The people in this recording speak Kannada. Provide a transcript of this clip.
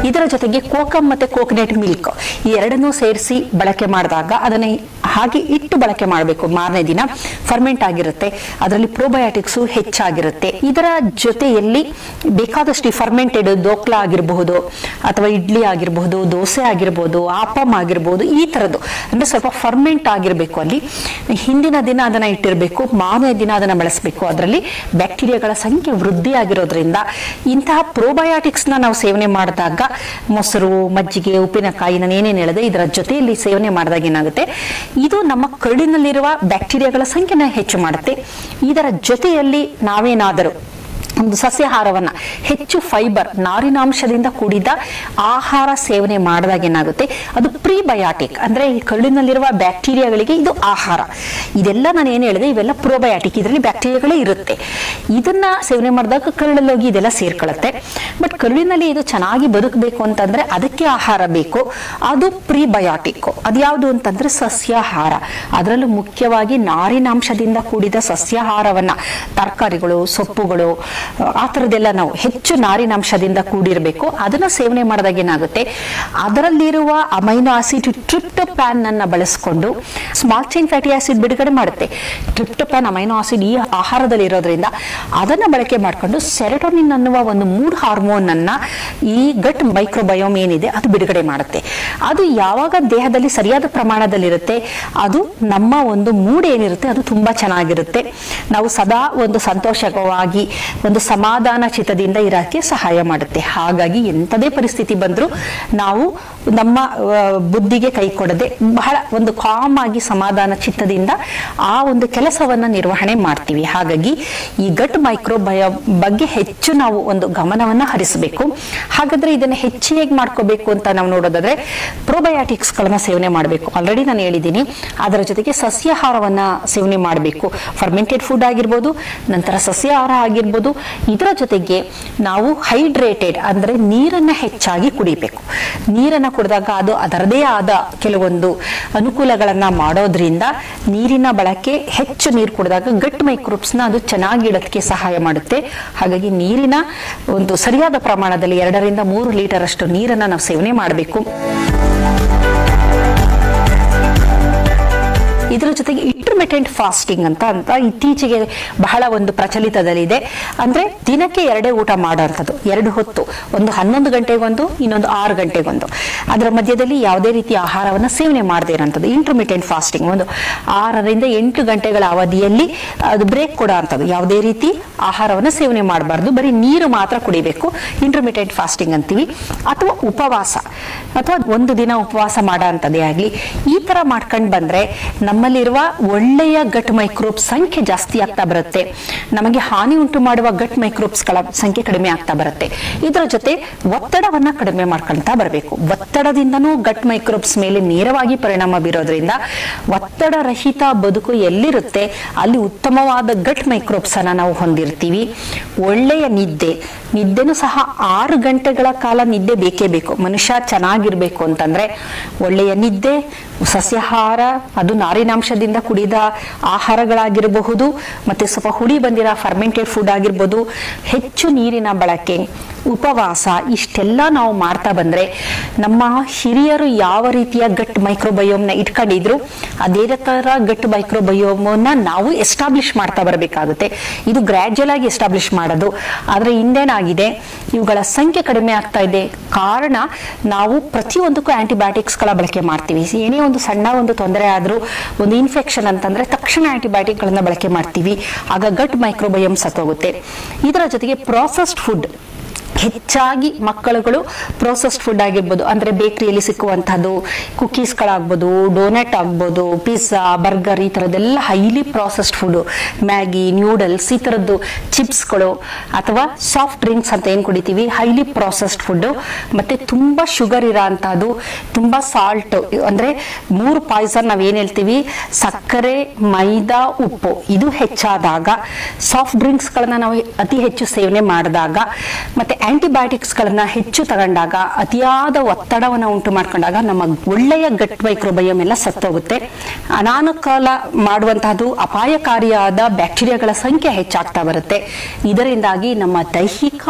ಇದರ ಜೊತೆಗೆ ಕೋಕಮ್ ಮತ್ತೆ ಕೋಕೋನಟ್ ಮಿಲ್ಕ್ ಈ ಎರಡನ್ನೂ ಸೇರಿಸಿ ಬಳಕೆ ಮಾಡಿದಾಗ ಅದನ್ನ ಹಾಗೆ ಇಟ್ಟು ಬಳಕೆ ಮಾಡಬೇಕು ಮಾರನೇ ದಿನ ಫರ್ಮೆಂಟ್ ಆಗಿರುತ್ತೆ ಅದರಲ್ಲಿ ಪ್ರೋಬಯೋಟಿಕ್ಸ್ ಹೆಚ್ಚಾಗಿರುತ್ತೆ ಇದರ ಜೊತೆಯಲ್ಲಿ ಬೇಕಾದಷ್ಟು ಫರ್ಮೆಂಟೆಡ್ ದೋಕ್ಲಾ ಆಗಿರಬಹುದು ಅಥವಾ ಇಡ್ಲಿ ಆಗಿರಬಹುದು ದೋಸೆ ಆಗಿರಬಹುದು ಆಪಮ್ ಆಗಿರಬಹುದು ಈ ತರದ್ದು ಅಂದ್ರೆ ಸ್ವಲ್ಪ ಫರ್ಮೆಂಟ್ ಆಗಿರಬೇಕು ಅಲ್ಲಿ ಹಿಂದಿನ ದಿನ ಅದನ್ನ ಇಟ್ಟಿರಬೇಕು ಮಾರನೇ ದಿನ ಅದನ್ನ ಬಳಸಬೇಕು ಅದರಲ್ಲಿ ಬ್ಯಾಕ್ಟೀರಿಯಾಗಳ ಸಂಖ್ಯೆ ವೃದ್ಧಿ ಆಗಿರೋದ್ರಿಂದ ಇಂತಹ ಪ್ರೋಬಯೋಟಿಕ್ಸ್ ನ ನಾವು ಸೇವನೆ ಮಾಡಿದಾಗ ಮೊಸರು ಮಜ್ಜಿಗೆ ಉಪ್ಪಿನಕಾಯಿ ನಾನು ಏನೇನು ಹೇಳಿದೆ ಇದರ ಜೊತೆಯಲ್ಲಿ ಸೇವನೆ ಮಾಡಿದಾಗ ಏನಾಗುತ್ತೆ ಇದು ನಮ್ಮ ಕರುಳಿನಲ್ಲಿರುವ ಬ್ಯಾಕ್ಟೀರಿಯಾಗಳ ಸಂಖ್ಯೆನ ಹೆಚ್ಚು ಮಾಡುತ್ತೆ ಇದರ ಜೊತೆಯಲ್ಲಿ ನಾವೇನಾದರೂ ಒಂದು ಸಸ್ಯಾಹಾರವನ್ನ ಹೆಚ್ಚು ಫೈಬರ್ ನಾರಿನಾಂಶದಿಂದ ಕೂಡಿದ ಆಹಾರ ಸೇವನೆ ಮಾಡಿದಾಗ ಏನಾಗುತ್ತೆ ಅದು ಪ್ರೀಬಯಾಟಿಕ್ ಅಂದ್ರೆ ಈ ಕರುಳಿನಲ್ಲಿರುವ ಬ್ಯಾಕ್ಟೀರಿಯಾಗಳಿಗೆ ಇದು ಆಹಾರ ಇದೆಲ್ಲ ನಾನು ಏನು ಹೇಳಿದೆ ಇವೆಲ್ಲ ಪ್ರೋಬಯಾಟಿಕ್ ಇದರಲ್ಲಿ ಬ್ಯಾಕ್ಟೀರಿಯಾಗಳೇ ಇರುತ್ತೆ ಇದನ್ನ ಸೇವನೆ ಮಾಡಿದಾಗ ಕರುಳಲ್ಲಿ ಹೋಗಿ ಇದೆಲ್ಲ ಸೇರ್ಕೊಳ್ಳುತ್ತೆ ಬಟ್ ಕರುಳಿನಲ್ಲಿ ಇದು ಚೆನ್ನಾಗಿ ಬದುಕಬೇಕು ಅಂತಂದ್ರೆ ಅದಕ್ಕೆ ಆಹಾರ ಬೇಕು ಅದು ಪ್ರೀಬಯಾಟಿಕ್ ಅದ್ಯಾವುದು ಅಂತಂದ್ರೆ ಸಸ್ಯಾಹಾರ ಅದರಲ್ಲೂ ಮುಖ್ಯವಾಗಿ ನಾರಿನಾಂಶದಿಂದ ಕೂಡಿದ ಸಸ್ಯಾಹಾರವನ್ನ ತರಕಾರಿಗಳು ಸೊಪ್ಪುಗಳು ಆ ಥರದ್ದೆಲ್ಲ ನಾವು ಹೆಚ್ಚು ನಾರಿನಾಂಶದಿಂದ ಕೂಡಿರಬೇಕು ಅದನ್ನ ಸೇವನೆ ಮಾಡಿದಾಗ ಏನಾಗುತ್ತೆ ಅದರಲ್ಲಿರುವ ಅಮೈನೋ ಆಸಿಡ್ ಟ್ರಿಪ್ಟೋಪ್ಯಾನ್ ಅನ್ನ ಬಳಸಿಕೊಂಡು ಸ್ಮಾಲ್ ಚೈನ್ ಫ್ಯಾಟಿ ಆಸಿಡ್ ಬಿಡುಗಡೆ ಮಾಡುತ್ತೆ ಟ್ರಿಪ್ಟೋಪ್ಯಾನ್ ಅಮೈನೋ ಆಸಿಡ್ ಈ ಆಹಾರದಲ್ಲಿ ಇರೋದ್ರಿಂದ ಅದನ್ನ ಬಳಕೆ ಮಾಡಿಕೊಂಡು ಸೆರೆಟೋನಿನ್ ಅನ್ನುವ ಒಂದು ಮೂಡ್ ಹಾರ್ಮೋನ್ ಅನ್ನ ಈ ಗಟ್ ಮೈಕ್ರೋಬಯೋಮ್ ಏನಿದೆ ಅದು ಬಿಡುಗಡೆ ಮಾಡುತ್ತೆ ಅದು ಯಾವಾಗ ದೇಹದಲ್ಲಿ ಸರಿಯಾದ ಪ್ರಮಾಣದಲ್ಲಿರುತ್ತೆ ಅದು ನಮ್ಮ ಒಂದು ಮೂಡ್ ಏನಿರುತ್ತೆ ಅದು ತುಂಬಾ ಚೆನ್ನಾಗಿರುತ್ತೆ ನಾವು ಸದಾ ಒಂದು ಸಂತೋಷವಾಗಿ ಒಂದು ಸಮಾಧಾನ ಚಿತ್ತದಿಂದ ಇರಕ್ಕೆ ಸಹಾಯ ಮಾಡುತ್ತೆ ಹಾಗಾಗಿ ಎಂಥದೇ ಪರಿಸ್ಥಿತಿ ಬಂದರೂ ನಾವು ನಮ್ಮ ಆ, ಬುದ್ಧಿಗೆ ಕೈ ಕೊಡದೆ ಬಹಳ ಒಂದು ಕಾಮ್ ಆಗಿ ಸಮಾಧಾನ ಚಿತ್ತದಿಂದ ಆ ಒಂದು ಕೆಲಸವನ್ನ ನಿರ್ವಹಣೆ ಮಾಡ್ತೀವಿ ಹಾಗಾಗಿ ಈ ಗಟ್ ಮೈಕ್ರೋಬಯ ಬಗ್ಗೆ ಹೆಚ್ಚು ನಾವು ಒಂದು ಗಮನವನ್ನ ಹರಿಸಬೇಕು ಹಾಗಾದ್ರೆ ಇದನ್ನ ಹೆಚ್ಚು ಹೇಗೆ ಮಾಡ್ಕೋಬೇಕು ಅಂತ ನಾವು ನೋಡೋದಾದ್ರೆ ಪ್ರೋಬಯಾಟಿಕ್ಸ್ ಗಳನ್ನ ಸೇವನೆ ಮಾಡಬೇಕು ಆಲ್ರೆಡಿ ನಾನು ಹೇಳಿದ್ದೀನಿ ಅದರ ಜೊತೆಗೆ ಸಸ್ಯಾಹಾರವನ್ನ ಸೇವನೆ ಮಾಡಬೇಕು ಫರ್ಮೆಂಟೆಡ್ ಫುಡ್ ಆಗಿರ್ಬೋದು ನಂತರ ಸಸ್ಯಾಹಾರ ಆಗಿರ್ಬೋದು ಇದರ ಜೊತೆಗೆ ನಾವು ಹೈಡ್ರೇಟೆಡ್ ಅಂದ್ರೆ ನೀರನ್ನ ಹೆಚ್ಚಾಗಿ ಕುಡಿಬೇಕು ನೀರನ್ನ ಕುಡಿದಾಗ ಅದು ಅದರದೇ ಆದ ಕೆಲವೊಂದು ಅನುಕೂಲಗಳನ್ನ ಮಾಡೋದ್ರಿಂದ ನೀರಿನ ಬಳಕೆ ಹೆಚ್ಚು ನೀರು ಕುಡಿದಾಗ ಗಟ್ ಮೈಕ್ರೋಬ್ಸ್ ನ ಅದು ಚೆನ್ನಾಗಿ ಇಡೋದಕ್ಕೆ ಸಹಾಯ ಮಾಡುತ್ತೆ ಹಾಗಾಗಿ ನೀರಿನ ಒಂದು ಸರಿಯಾದ ಪ್ರಮಾಣದಲ್ಲಿ ಎರಡರಿಂದ ಮೂರು ಲೀಟರ್ ಅಷ್ಟು ನೀರನ್ನ ನಾವು ಸೇವನೆ ಮಾಡಬೇಕು ಇದರ ಜೊತೆಗೆ ಇಂಟರ್ಮಿಟೆಂಟ್ ಫಾಸ್ಟಿಂಗ್ ಅಂತ ಅಂತ ಇತ್ತೀಚೆಗೆ ಬಹಳ ಒಂದು ಪ್ರಚಲಿತದಲ್ಲಿದೆ ಅಂದ್ರೆ ದಿನಕ್ಕೆ ಎರಡೇ ಊಟ ಮಾಡೋಂಥದ್ದು ಎರಡು ಹೊತ್ತು ಒಂದು ಹನ್ನೊಂದು ಗಂಟೆಗೊಂದು ಇನ್ನೊಂದು ಆರು ಗಂಟೆಗೊಂದು ಅದರ ಮಧ್ಯದಲ್ಲಿ ಯಾವುದೇ ರೀತಿಯ ಆಹಾರವನ್ನು ಸೇವನೆ ಮಾಡದೇ ಇರೋಂಥದ್ದು ಇಂಟರ್ಮಿಟೆಂಟ್ ಫಾಸ್ಟಿಂಗ್ ಒಂದು ಆರರಿಂದ ಎಂಟು ಗಂಟೆಗಳ ಅವಧಿಯಲ್ಲಿ ಅದು ಬ್ರೇಕ್ ಕೊಡೋ ಅಂಥದ್ದು ಯಾವುದೇ ರೀತಿ ಆಹಾರವನ್ನು ಸೇವನೆ ಮಾಡಬಾರ್ದು ಬರೀ ನೀರು ಮಾತ್ರ ಕುಡಿಬೇಕು ಇಂಟರ್ಮಿಟೆಂಟ್ ಫಾಸ್ಟಿಂಗ್ ಅಂತೀವಿ ಅಥವಾ ಉಪವಾಸ ಅಥವಾ ಒಂದು ದಿನ ಉಪವಾಸ ಮಾಡೋ ಅಂಥದ್ದೇ ಆಗಲಿ ಈ ತರ ಮಾಡ್ಕೊಂಡು ಬಂದ್ರೆ ನಮ್ಮಲ್ಲಿರುವ ಒಳ್ಳೆಯ ಗಟ್ ಮೈಕ್ರೋಬ್ ಸಂಖ್ಯೆ ಜಾಸ್ತಿ ಆಗ್ತಾ ಬರುತ್ತೆ ನಮಗೆ ಹಾನಿ ಉಂಟು ಮಾಡುವ ಗಟ್ ಮೈಕ್ರೋಬ್ಸ್ಗಳ ಸಂಖ್ಯೆ ಕಡಿಮೆ ಆಗ್ತಾ ಬರುತ್ತೆ ಇದರ ಜೊತೆ ಒತ್ತಡವನ್ನ ಕಡಿಮೆ ಮಾಡ್ಕೊಳ್ತಾ ಬರಬೇಕು ಒತ್ತಡದಿಂದನೂ ಗಟ್ ಮೈಕ್ರೋಬ್ಸ್ ಮೇಲೆ ನೇರವಾಗಿ ಪರಿಣಾಮ ಬೀರೋದ್ರಿಂದ ಒತ್ತಡ ರಹಿತ ಬದುಕು ಎಲ್ಲಿರುತ್ತೆ ಅಲ್ಲಿ ಉತ್ತಮವಾದ ಗಟ್ ಮೈಕ್ರೋಬ್ಸ್ ಅನ್ನ ನಾವು ಹೊಂದಿರ್ತೀವಿ ಒಳ್ಳೆಯ ನಿದ್ದೆ ನಿದ್ದೆನೂ ಸಹ ಆರು ಗಂಟೆಗಳ ಕಾಲ ನಿದ್ದೆ ಬೇಕೇ ಬೇಕು ಮನುಷ್ಯ ಚೆನ್ನಾಗಿರ್ಬೇಕು ಅಂತಂದ್ರೆ ಒಳ್ಳೆಯ ನಿದ್ದೆ ಸಸ್ಯಾಹಾರ ಅದು ನಾರಿನಾಂಶದಿಂದ ಕುಡಿದ ಆಹಾರಗಳಾಗಿರಬಹುದು ಮತ್ತೆ ಸ್ವಲ್ಪ ಹುಳಿ ಬಂದಿರೋ ಫರ್ಮೆಂಟೆಡ್ ಫುಡ್ ಆಗಿರ್ಬೋದು ಹೆಚ್ಚು ನೀರಿನ ಬಳಕೆ ಉಪವಾಸ ಇಷ್ಟೆಲ್ಲ ನಾವು ಮಾಡ್ತಾ ಬಂದ್ರೆ ನಮ್ಮ ಹಿರಿಯರು ಯಾವ ರೀತಿಯ ಗಟ್ ಮೈಕ್ರೋಬಯೋಮ್ನ ಇಟ್ಕೊಂಡಿದ್ರು ಅದೇ ತರ ಗಟ್ ಮೈಕ್ರೋಬಯೋಮ್ನ ನಾವು ಎಸ್ಟಾಬ್ಲಿಷ್ ಮಾಡ್ತಾ ಬರಬೇಕಾಗುತ್ತೆ ಇದು ಗ್ರಾಜುಯಲ್ ಆಗಿ ಎಸ್ಟಾಬ್ಲಿಷ್ ಮಾಡೋದು ಆದ್ರೆ ಹಿಂದೇನಾಗಿದೆ ಇವುಗಳ ಸಂಖ್ಯೆ ಕಡಿಮೆ ಆಗ್ತಾ ಇದೆ ಕಾರಣ ನಾವು ಪ್ರತಿಯೊಂದಕ್ಕೂ ಆಂಟಿಬಯೋಟಿಕ್ಸ್ ಗಳ ಬಳಕೆ ಮಾಡ್ತೀವಿ ಏನೇ ಒಂದು ಸಣ್ಣ ಒಂದು ತೊಂದರೆ ಆದ್ರೂ ಒಂದು ಇನ್ಫೆಕ್ಷನ್ ಅಂತಂದ್ರೆ ತಕ್ಷಣ ಆಂಟಿಬಯೋಟಿಕ್ ಗಳನ್ನ ಬಳಕೆ ಮಾಡ್ತೀವಿ ಆಗ ಗಟ್ ಮೈಕ್ರೋಬಯಮ್ ಸತ್ತೋಗುತ್ತೆ ಇದರ ಜೊತೆಗೆ ಪ್ರಾಸೆಸ್ಡ್ ಫುಡ್ ಹೆಚ್ಚಾಗಿ ಮಕ್ಕಳುಗಳು ಪ್ರೋಸೆಸ್ಡ್ ಫುಡ್ ಆಗಿರ್ಬೋದು ಅಂದ್ರೆ ಬೇಕರಿಯಲ್ಲಿ ಸಿಕ್ಕುವಂತಹದ್ದು ಕುಕೀಸ್ಗಳಾಗ್ಬೋದು ಡೋನೆಟ್ ಆಗ್ಬೋದು ಪಿಜ್ಜಾ ಬರ್ಗರ್ ಈ ಥರದ್ದೆಲ್ಲ highly processed food Maggi noodles ಈ ಥರದ್ದು ಚಿಪ್ಸ್ಗಳು ಅಥವಾ ಸಾಫ್ಟ್ ಡ್ರಿಂಕ್ಸ್ ಅಂತ ಏನು ಕುಡಿತೀವಿ ಹೈಲಿ ಪ್ರಾಸೆಸ್ಡ್ ಫುಡ್ ಮತ್ತೆ ತುಂಬಾ ಶುಗರ್ ಇರೋ ಅಂತಹದ್ದು ತುಂಬಾ ಸಾಲ್ಟ್ ಅಂದ್ರೆ ಮೂರು ಪಾಯ್ಸನ್ ನಾವ್ ಏನ್ ಹೇಳ್ತೀವಿ ಸಕ್ಕರೆ ಮೈದಾ ಉಪ್ಪು ಇದು ಹೆಚ್ಚಾದಾಗ ಸಾಫ್ಟ್ ಡ್ರಿಂಕ್ಸ್ ಗಳನ್ನ ನಾವು ಅತಿ ಹೆಚ್ಚು ಸೇವನೆ ಮಾಡಿದಾಗ ಮತ್ತೆ ಆಂಟಿಬಯೋಟಿಕ್ಸ್ ಗಳನ್ನ ಹೆಚ್ಚು ತಗೊಂಡಾಗ ಅತಿಯಾದ ಒತ್ತಡವನ್ನು ಉಂಟು ಮಾಡ್ಕೊಂಡಾಗ ನಮ್ಮ ಒಳ್ಳೆಯ ಗಟ್ ಮೈಕ್ರೋಬಯಮ್ ಎಲ್ಲ ಸತ್ತೋಗುತ್ತೆ ಅನಾನುಕೂಲ ಮಾಡುವಂತಹದ್ದು ಅಪಾಯಕಾರಿಯಾದ ಬ್ಯಾಕ್ಟೀರಿಯಾಗಳ ಸಂಖ್ಯೆ ಹೆಚ್ಚಾಗ್ತಾ ಬರುತ್ತೆ ಇದರಿಂದಾಗಿ ನಮ್ಮ ದೈಹಿಕ